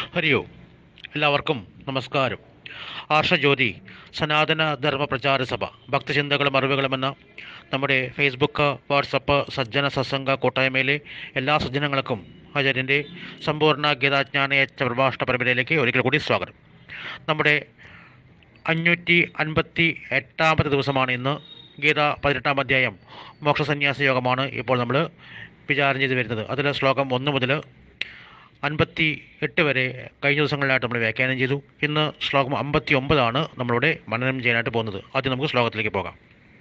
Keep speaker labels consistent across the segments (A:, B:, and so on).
A: ഹരിയോ എല്ലാവർക്കും നമസ്കാരം ആർഷജ്യോതി സനാതന ധർമ്മ പ്രചാര സഭ ഭക്തചിന്തകളും അറിവുകളും എന്ന നമ്മുടെ ഫേസ്ബുക്ക് വാട്സപ്പ് സജ്ജന സത്സംഗ കൂട്ടായ്മയിലെ എല്ലാ സജ്ജനങ്ങൾക്കും ആചാര്യൻ്റെ സമ്പൂർണ്ണ ഗീതാജ്ഞാനയച്ച പ്രഭാഷണ പരമ്പരയിലേക്ക് ഒരിക്കൽ കൂടി സ്വാഗതം നമ്മുടെ അഞ്ഞൂറ്റി അൻപത്തി എട്ടാമത്തെ ദിവസമാണ് ഇന്ന് ഗീത പതിനെട്ടാം അധ്യായം മോക്ഷസന്യാസ യോഗമാണ് ഇപ്പോൾ നമ്മൾ വിചാരം ചെയ്ത് വരുന്നത് അതിൽ ശ്ലോകം ഒന്ന് മുതൽ അൻപത്തി എട്ട് വരെ കഴിഞ്ഞ ദിവസങ്ങളിലായിട്ട് നമ്മൾ വ്യാഖ്യാനം ചെയ്തു ഇന്ന് ശ്ലോകം അമ്പത്തി ഒമ്പതാണ് നമ്മളിവിടെ മനനം ചെയ്യാനായിട്ട് പോകുന്നത് ആദ്യം നമുക്ക് ശ്ലോകത്തിലേക്ക് പോകാം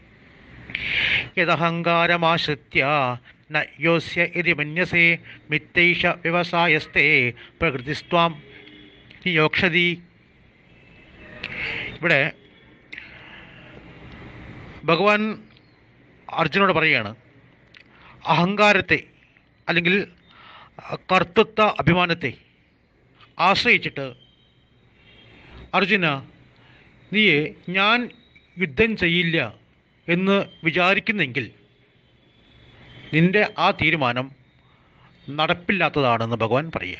A: യദഹങ്കാരമാശ്രിത്യ ന യോസ്യ ഇതി മന്യസേ മിത്തൈഷ വ്യവസായസ്തേ പ്രകൃതിസ്ത്വാം നിയോക്ഷതി ഇവിടെ ഭഗവാൻ അർജുനോട് പറയുകയാണ് അഹങ്കാരത്തെ അല്ലെങ്കിൽ കർത്തൃത്വ അഭിമാനത്തെ ആശ്രയിച്ചിട്ട് അർജുന നീയെ ഞാൻ യുദ്ധം ചെയ്യില്ല എന്ന് വിചാരിക്കുന്നെങ്കിൽ നിന്റെ ആ തീരുമാനം നടപ്പില്ലാത്തതാണെന്ന് ഭഗവാൻ പറയുക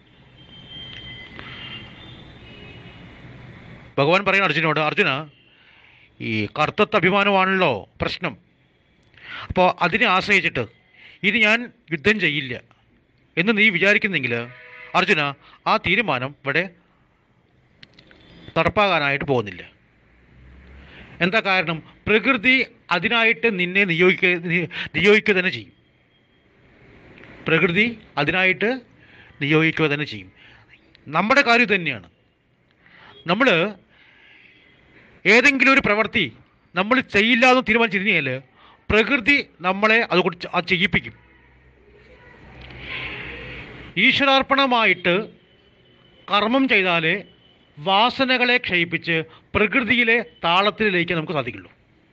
A: ഭഗവാൻ പറയുന്ന അർജുനോട് അർജുന ഈ കർത്തൃത്വ അഭിമാനമാണല്ലോ പ്രശ്നം അപ്പോൾ അതിനെ ആശ്രയിച്ചിട്ട് ഇത് ഞാൻ യുദ്ധം ചെയ്യില്ല എന്ന് നീ വിചാരിക്കുന്നെങ്കിൽ അർജുന ആ തീരുമാനം ഇവിടെ നടപ്പാകാനായിട്ട് പോകുന്നില്ല എന്താ കാരണം പ്രകൃതി അതിനായിട്ട് നിന്നെ നിയോഗിക്ക നി- നിയോഗിക്കുക തന്നെ ചെയ്യും പ്രകൃതി അതിനായിട്ട് നിയോഗിക്കുക തന്നെ ചെയ്യും നമ്മുടെ കാര്യം തന്നെയാണ് നമ്മൾ ഏതെങ്കിലും ഒരു പ്രവൃത്തി നമ്മൾ ചെയ്യില്ല എന്ന് തീരുമാനിച്ചിരുന്നാൽ പ്രകൃതി നമ്മളെ അതുകൊണ്ട് അത് ചെയ്യിപ്പിക്കും ഈശ്വരാർപ്പണമായിട്ട് കർമ്മം ചെയ്താലേ വാസനകളെ ക്ഷയിപ്പിച്ച് പ്രകൃതിയിലെ താളത്തിലേക്ക് നമുക്ക് സാധിക്കുള്ളൂ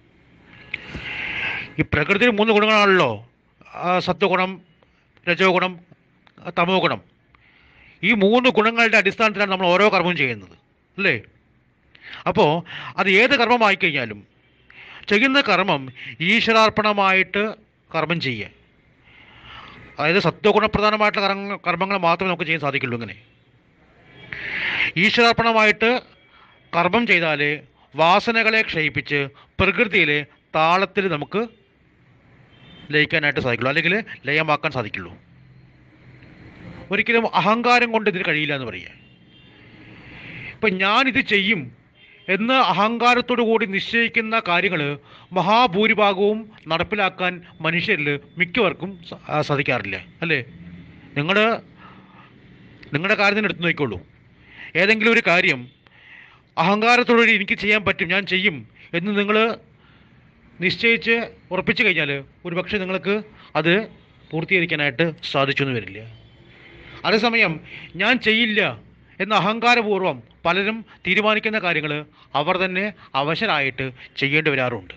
A: ഈ പ്രകൃതിയിൽ മൂന്ന് ഗുണങ്ങളാണല്ലോ ആ, സത്വഗുണം രജോ ഗുണം തമോ ഗുണം ഈ മൂന്ന് ഗുണങ്ങളുടെ അടിസ്ഥാനത്തിലാണ് നമ്മൾ ഓരോ കർമ്മവും ചെയ്യുന്നത് അല്ലേ അപ്പോൾ അത് ഏത് കർമ്മമായി കഴിഞ്ഞാലും ചെയ്യുന്ന കർമ്മം ഈശ്വരാർപ്പണമായിട്ട് കർമ്മം ചെയ്യുക അതായത് സത്വഗുണപ്രധാനമായിട്ടുള്ള കർമ്മ കർമ്മങ്ങൾ മാത്രമേ നമുക്ക് ചെയ്യാൻ സാധിക്കുള്ളൂ ഇങ്ങനെ ഈശ്വരാർപ്പണമായിട്ട് കർമ്മം ചെയ്താലേ വാസനകളെ ക്ഷയിപ്പിച്ച് പ്രകൃതിയിലെ താളത്തിൽ നമുക്ക് ലയിക്കാനായിട്ട് സാധിക്കുള്ളൂ അല്ലെങ്കിൽ ലയമാക്കാൻ സാധിക്കുള്ളൂ ഒരിക്കലും അഹങ്കാരം കൊണ്ട് ഇതിന് കഴിയില്ല എന്ന് പറയുക ഇപ്പം ഞാനിത് ചെയ്യും എന്ന് അഹങ്കാരത്തോടു കൂടി നിശ്ചയിക്കുന്ന കാര്യങ്ങൾ മഹാഭൂരിഭാഗവും നടപ്പിലാക്കാൻ മനുഷ്യരിൽ മിക്കവർക്കും സ- ആ, സാധിക്കാറില്ല അല്ലേ നിങ്ങൾ നിങ്ങളുടെ കാര്യം തന്നെ എടുത്തു നോക്കിക്കോളൂ ഏതെങ്കിലും ഒരു കാര്യം അഹങ്കാരത്തോടുകൂടി എനിക്ക് ചെയ്യാൻ പറ്റും ഞാൻ ചെയ്യും എന്ന് നിങ്ങൾ നിശ്ചയിച്ച് ഉറപ്പിച്ചു കഴിഞ്ഞാൽ ഒരുപക്ഷെ നിങ്ങൾക്ക് അത് പൂർത്തീകരിക്കാനായിട്ട് സാധിച്ചു എന്ന് വരില്ല അതേസമയം ഞാൻ ചെയ്യില്ല എന്ന അഹങ്കാരപൂർവ്വം പലരും തീരുമാനിക്കുന്ന കാര്യങ്ങൾ അവർ തന്നെ അവശരായിട്ട് ചെയ്യേണ്ടി വരാറുണ്ട്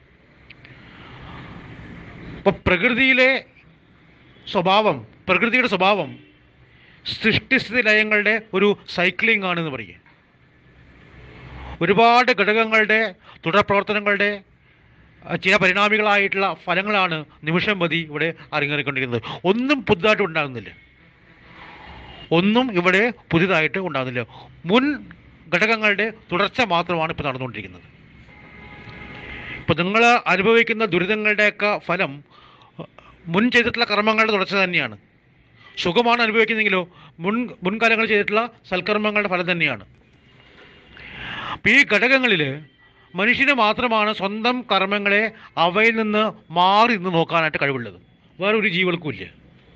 A: അപ്പോൾ പ്രകൃതിയിലെ സ്വഭാവം പ്രകൃതിയുടെ സ്വഭാവം സൃഷ്ടിസ്ഥിതി ലയങ്ങളുടെ ഒരു സൈക്ലിംഗ് ആണെന്ന് പറയുക ഒരുപാട് ഘടകങ്ങളുടെ തുടർ പ്രവർത്തനങ്ങളുടെ അഹ് ചില പരിണാമികളായിട്ടുള്ള ഫലങ്ങളാണ് നിമിഷം മതി ഇവിടെ അരങ്ങേറിക്കൊണ്ടിരിക്കുന്നത് ഒന്നും പുതുതായിട്ട് ഉണ്ടാകുന്നില്ല ഒന്നും ഇവിടെ പുതിയതായിട്ട് ഉണ്ടാകുന്നില്ല മുൻ ഘടകങ്ങളുടെ തുടർച്ച മാത്രമാണ് ഇപ്പോൾ നടന്നുകൊണ്ടിരിക്കുന്നത് ഇപ്പോൾ നിങ്ങൾ അനുഭവിക്കുന്ന ദുരിതങ്ങളുടെയൊക്കെ ഫലം അഹ് മുൻ ചെയ്തിട്ടുള്ള കർമ്മങ്ങളുടെ തുടർച്ച തന്നെയാണ് സുഖമാണ് അനുഭവിക്കുന്നെങ്കിലോ മുൻ മുൻകാലങ്ങൾ ചെയ്തിട്ടുള്ള സൽക്കർമ്മങ്ങളുടെ ഫലം തന്നെയാണ് അപ്പോൾ ഈ ഘടകങ്ങളിൽ മനുഷ്യന് മാത്രമാണ് സ്വന്തം കർമ്മങ്ങളെ അവയിൽ നിന്ന് മാറി നിന്ന് നോക്കാനായിട്ട് കഴിവുള്ളത് വേറെ ഒരു ജീവികൾക്കും ഇല്ല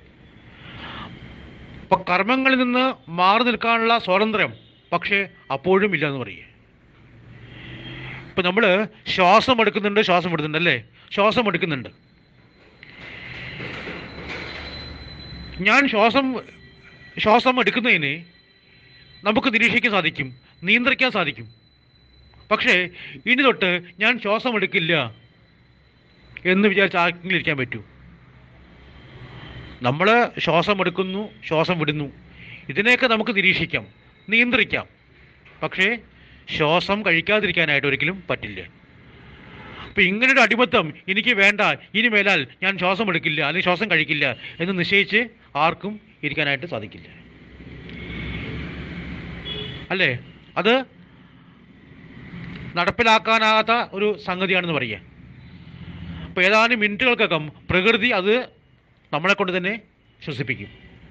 A: അപ്പൊ കർമ്മങ്ങളിൽ നിന്ന് മാറി നിൽക്കാനുള്ള സ്വാതന്ത്ര്യം പക്ഷേ അപ്പോഴും ഇല്ല എന്ന് പറയുക ഇപ്പൊ നമ്മൾ ശ്വാസം എടുക്കുന്നുണ്ട് ശ്വാസം വിടുന്നുണ്ട് അല്ലേ ശ്വാസം എടുക്കുന്നുണ്ട് ഞാൻ ശ്വാസം ശ്വാസം എടുക്കുന്നതിന് നമുക്ക് നിരീക്ഷിക്കാൻ സാധിക്കും നിയന്ത്രിക്കാൻ സാധിക്കും പക്ഷേ ഇനി തൊട്ട് ഞാൻ ശ്വാസം എടുക്കില്ല എന്ന് വിചാരിച്ച് ആർക്കെങ്കിലും ഇരിക്കാൻ പറ്റൂ നമ്മൾ ശ്വാസം എടുക്കുന്നു ശ്വാസം വിടുന്നു ഇതിനെയൊക്കെ നമുക്ക് നിരീക്ഷിക്കാം നിയന്ത്രിക്കാം പക്ഷേ ശ്വാസം കഴിക്കാതിരിക്കാനായിട്ട് ഒരിക്കലും പറ്റില്ല അപ്പം ഇങ്ങനൊരു അടിമത്തം എനിക്ക് വേണ്ട ഇനി മേലാൽ ഞാൻ ശ്വാസം എടുക്കില്ല അല്ലെങ്കിൽ ശ്വാസം കഴിക്കില്ല എന്ന് നിശ്ചയിച്ച് ആർക്കും ഇരിക്കാനായിട്ട് സാധിക്കില്ല അല്ലേ അത് നടപ്പിലാക്കാനാകാത്ത ഒരു സംഗതിയാണെന്ന് പറയുക അപ്പോൾ ഏതാനും മിനിറ്റുകൾക്കകം പ്രകൃതി അത് നമ്മളെ കൊണ്ട് തന്നെ ശ്വസിപ്പിക്കും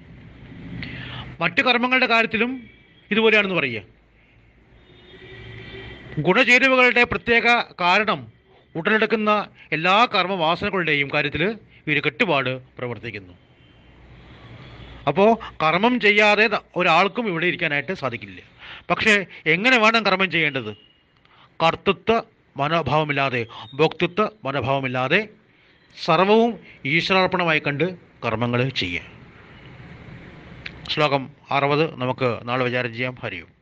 A: മറ്റു കർമ്മങ്ങളുടെ കാര്യത്തിലും ഇതുപോലെയാണെന്ന് പറയുക ഗുണചേരുവകളുടെ പ്രത്യേക കാരണം ഉടലെടുക്കുന്ന എല്ലാ കർമ്മവാസനകളുടെയും കാര്യത്തിൽ ഇവർ കെട്ടുപാട് പ്രവർത്തിക്കുന്നു അപ്പോൾ കർമ്മം ചെയ്യാതെ ത- ഒരാൾക്കും ഇവിടെ ഇരിക്കാനായിട്ട് സാധിക്കില്ല പക്ഷേ എങ്ങനെ വേണം കർമ്മം ചെയ്യേണ്ടത് കർത്തൃത്വ മനോഭാവമില്ലാതെ ഭോക്തൃത്വ മനോഭാവമില്ലാതെ സർവവും ഈശ്വരാർപ്പണമായി കണ്ട് കർമ്മങ്ങൾ ചെയ്യുക ശ്ലോകം അറുപത് നമുക്ക് നാളെ വിചാരം ചെയ്യാം ഹരിയും